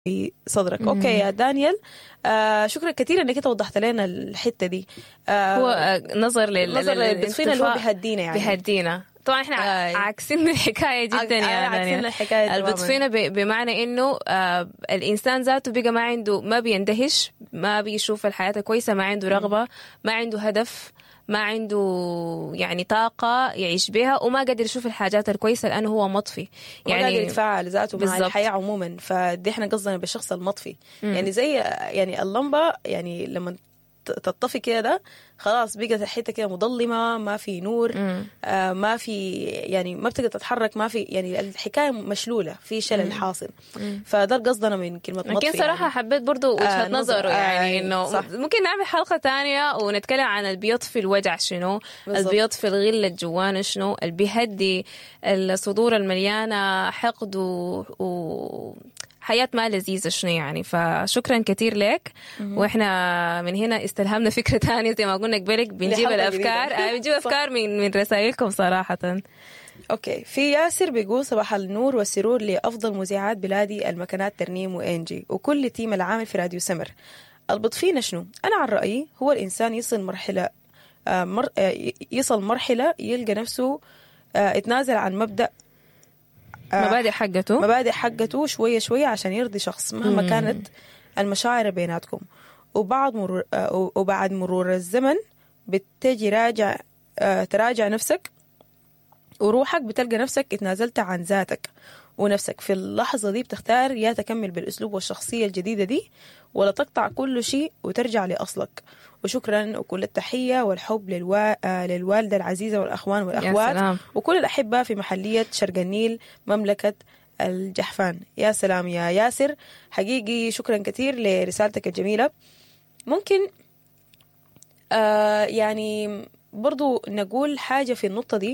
في صدرك اوكي يا دانيال آه شكرا كثير انك انت وضحت لنا الحته دي آه هو آه، نظر لل نظر للبتفين اللي هو بيهدينا يعني بيهدينا طبعا احنا آه عاكسين الحكايه جدا يا عاكسين الحكايه البطفينه بمعنى انه آه الانسان ذاته بقى ما عنده ما بيندهش ما بيشوف الحياه كويسه ما عنده رغبه ما عنده هدف ما عنده يعني طاقة يعيش بها وما قادر يشوف الحاجات الكويسة لأنه هو مطفي يعني قادر يتفاعل ذاته مع الحياة عموما فدي احنا قصدنا بالشخص المطفي مم. يعني زي يعني اللمبة يعني لما تطفي كده خلاص بقت الحته كده مظلمه ما في نور آه ما في يعني ما بتقدر تتحرك ما في يعني الحكايه مشلوله في شلل حاصل فده قصدنا من كلمه مطفي لكن صراحه يعني. حبيت برضو وجهه آه نظره آه يعني انه ممكن نعمل حلقه ثانيه ونتكلم عن اللي بيطفي الوجع شنو اللي بيطفي الغل اللي جوانا شنو اللي بيهدي الصدور المليانه حقد و, و... حياة ما لذيذة شنو يعني فشكرا كثير لك واحنا من هنا استلهمنا فكرة ثانية زي ما قلنا قبلك بنجيب الافكار آه بنجيب افكار من من رسائلكم صراحة اوكي في ياسر بيقول صباح النور والسرور لافضل مذيعات بلادي المكانات ترنيم وانجي وكل تيم العامل في راديو سمر البطفينا شنو انا عن رايي هو الانسان يصل مرحله آه مر آه يصل مرحله يلقى نفسه آه اتنازل عن مبدا آه، مبادئ حقته مبادئ حقته شويه شويه عشان يرضي شخص مهما مم. كانت المشاعر بيناتكم وبعد مرور آه، وبعد مرور الزمن بتجي راجع آه، تراجع نفسك وروحك بتلقى نفسك اتنازلت عن ذاتك ونفسك في اللحظة دي بتختار يا تكمل بالأسلوب والشخصية الجديدة دي ولا تقطع كل شيء وترجع لأصلك وشكرا وكل التحية والحب للوا... آه، للوالدة العزيزة والأخوان والأخوات وكل الأحبة في محلية شرق النيل مملكة الجحفان يا سلام يا ياسر حقيقي شكرا كثير لرسالتك الجميلة ممكن آه يعني برضو نقول حاجة في النقطة دي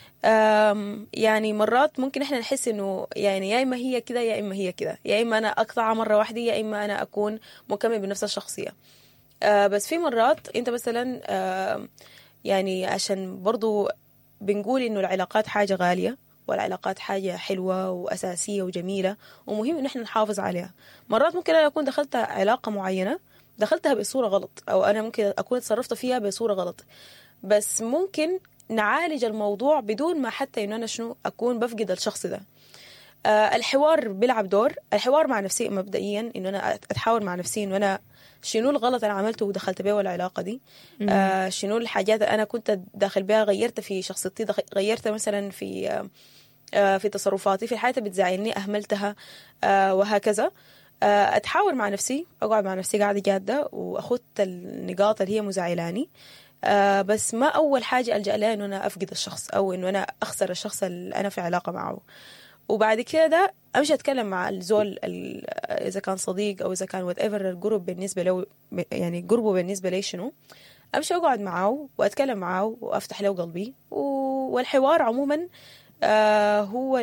يعني مرات ممكن احنا نحس انه يعني يا اما هي كده يا اما هي كده يا اما انا اقطع مره واحده يا اما انا اكون مكمل بنفس الشخصيه آه بس في مرات انت مثلا آه يعني عشان برضو بنقول انه العلاقات حاجه غاليه والعلاقات حاجه حلوه واساسيه وجميله ومهم ان احنا نحافظ عليها مرات ممكن انا اكون دخلت علاقه معينه دخلتها بصوره غلط او انا ممكن اكون تصرفت فيها بصوره غلط بس ممكن نعالج الموضوع بدون ما حتى انه انا شنو اكون بفقد الشخص ده آه الحوار بيلعب دور الحوار مع نفسي مبدئيا انه انا اتحاور مع نفسي انه انا شنو الغلط اللي عملته ودخلت بيه العلاقه دي آه شنو الحاجات اللي انا كنت داخل بها غيرت في شخصيتي غيرت مثلا في آه, آه، في تصرفاتي في حياتي بتزعلني اهملتها آه وهكذا آه اتحاور مع نفسي اقعد مع نفسي قاعده جاده واخذ النقاط اللي هي مزعلاني آه بس ما اول حاجه الجا لها انه انا افقد الشخص او انه انا اخسر الشخص اللي انا في علاقه معه وبعد كده امشي اتكلم مع الزول اذا كان صديق او اذا كان وات ايفر القرب بالنسبه له يعني قربه بالنسبه لي شنو امشي اقعد معاه واتكلم معاه وافتح له قلبي والحوار عموما آه هو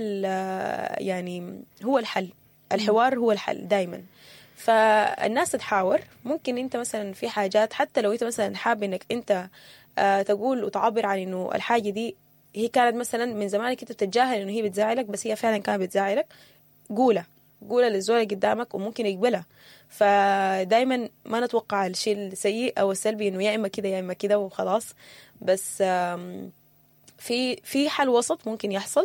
يعني هو الحل الحوار هو الحل دائما فالناس تتحاور ممكن انت مثلا في حاجات حتى لو انت مثلا حابب انك انت آه تقول وتعبر عن انه الحاجه دي هي كانت مثلا من زمان كده بتتجاهل انه هي بتزعلك بس هي فعلا كانت بتزعلك قولها قولها للزول اللي قدامك وممكن يقبلها فدايما ما نتوقع الشيء السيء او السلبي انه يا اما كده يا اما كده وخلاص بس في في حل وسط ممكن يحصل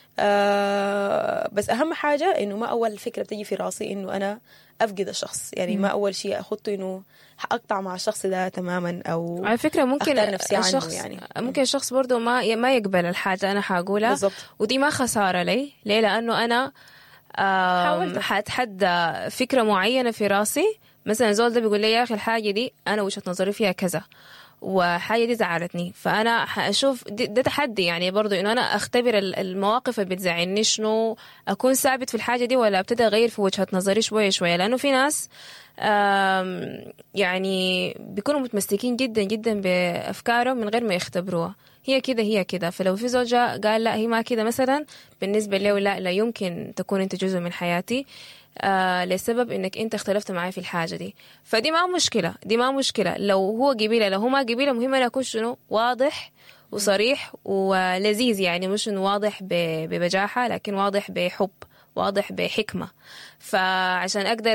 آه بس اهم حاجه انه ما اول فكره بتجي في راسي انه انا افقد الشخص يعني ما اول شيء اخطه انه اقطع مع الشخص ده تماما او على فكره ممكن نفسي الشخص يعني ممكن الشخص برضه ما ما يقبل الحاجه انا حقولها بالضبط ودي ما خساره لي ليه لانه انا حاولت حتحدى فكره معينه في راسي مثلا زول ده بيقول لي يا اخي الحاجه دي انا وجهه نظري فيها كذا وحاجة دي زعلتني فأنا حأشوف ده تحدي يعني برضو إنه أنا أختبر المواقف اللي بتزعلني شنو أكون ثابت في الحاجة دي ولا أبتدي أغير في وجهة نظري شوية شوية لأنه في ناس يعني بيكونوا متمسكين جدا جدا بأفكارهم من غير ما يختبروها هي كده هي كده فلو في زوجة قال لا هي ما كده مثلا بالنسبة له لا لا يمكن تكون أنت جزء من حياتي آه لسبب انك انت اختلفت معي في الحاجه دي فدي ما مشكله دي ما مشكله لو هو قبيله لو هو ما قبيله مهم انا اكون شنو واضح وصريح ولذيذ يعني مش انه واضح ببجاحه لكن واضح بحب واضح بحكمة فعشان أقدر